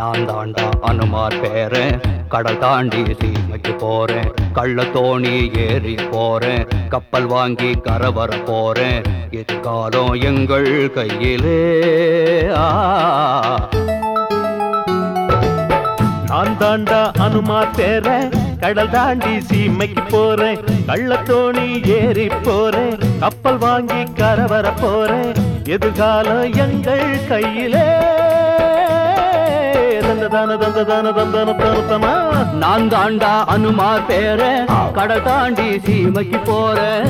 நான் தாண்டா அனுமார் பேரன் கடல் தாண்டி சீமைக்கு போறேன் கள்ள தோணி ஏறி போறேன் கப்பல் வாங்கி கரை வர போறேன் எதிர்காலம் எங்கள் கையிலே ஆ நான் தாண்டா அனுமார் பேர கடல் தாண்டி சீமைக்கு போறேன் கள்ளத்தோணி ஏறி போறேன் கப்பல் வாங்கி கரை வர போறேன் எதிர்காலம் எங்கள் கையிலே தந்ததான தந்ததான தந்தன தனத்தமா நான் தாண்டா அனுமார் பேர கடல் தாண்டி சீமைக்கு போறேன்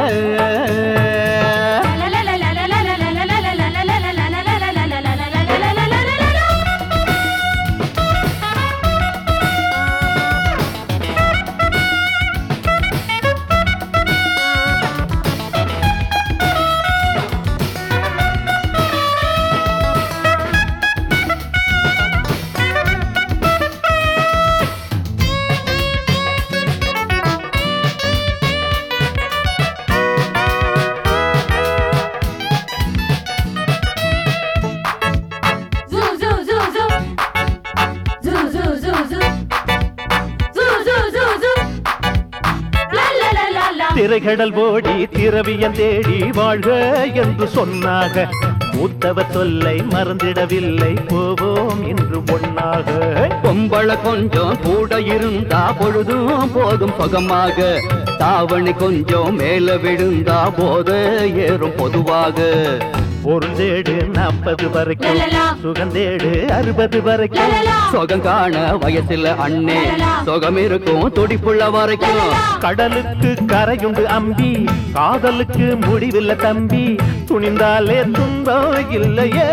திரைகடல் ஓடி திரவியம் தேடி வாழ்க என்று சொன்னாக மூத்தவர் தொல்லை மறந்திடவில்லை போவோம் என்று ஒன்னாக பொம்பளை கொஞ்சம் கூட இருந்தா பொழுதும் போதும் சுகமாக தாவணி கொஞ்சம் மேல விழுந்தா போத ஏறும் பொதுவாக பொருள் தேடு நாற்பது வரைக்கும் சுகந்தேடு அறுபது வரைக்கும் சுகம் காண வயசுல அண்ணே சுகம் இருக்கும் துடிப்புள்ள வரைக்கும் கடலுக்கு கரையுண்டு அம்பி காதலுக்கு முடிவில்லை தம்பி துணிந்தாலே துன்பம் இல்லையே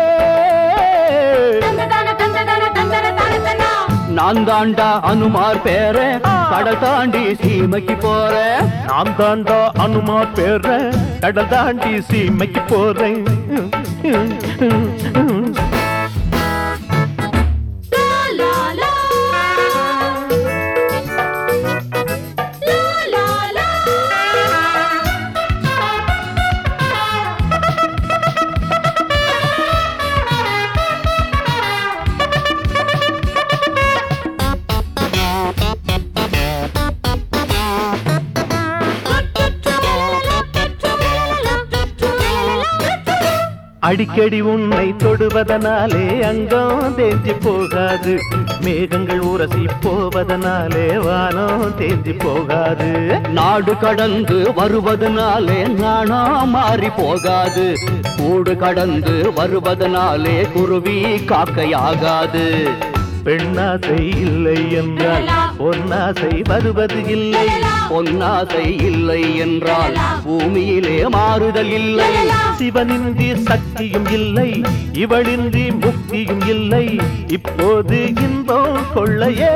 நான் தாண்டா அனுமார் பேர கடல் தாண்டி சீமைக்கு போறேன் நான் தாண்டா அனுமா பேர கடல் தாண்டி சீமைக்கு போறேன் அடிக்கடி உன்னை தொடுவதனாலே அங்கம் தேஞ்சி போகாது மேகங்கள் உரசி போவதனாலே வானம் தேஞ்சி போகாது நாடு கடந்து வருவதனாலே நானா மாறி போகாது கூடு கடந்து வருவதனாலே குருவி காக்கையாகாது பெண்ணாசை இல்லை என்றால் பொன்னாசை வருவது இல்லை பொன்னாசை இல்லை என்றால் பூமியிலே மாறுதல் இல்லை சிவனின்றி சக்தியும் இல்லை இவளின்றி முக்தியும் இல்லை இப்போது இன்பம் கொள்ளையே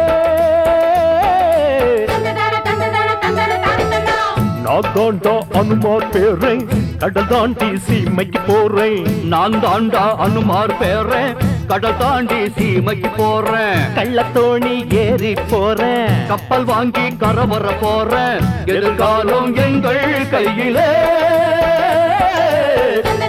நான் தாண்டா அனுமார் பேரை கடல் தாண்டி சீமைக்கு போறேன் நான் தாண்டா அனுமார் பேரேன் கடல் தாண்டி சீமைக்கு போறேன் கள்ளத்தோணி ஏறி போறேன் கப்பல் வாங்கி கரை வர போறேன் எதிர்காலம் எங்கள் கையிலே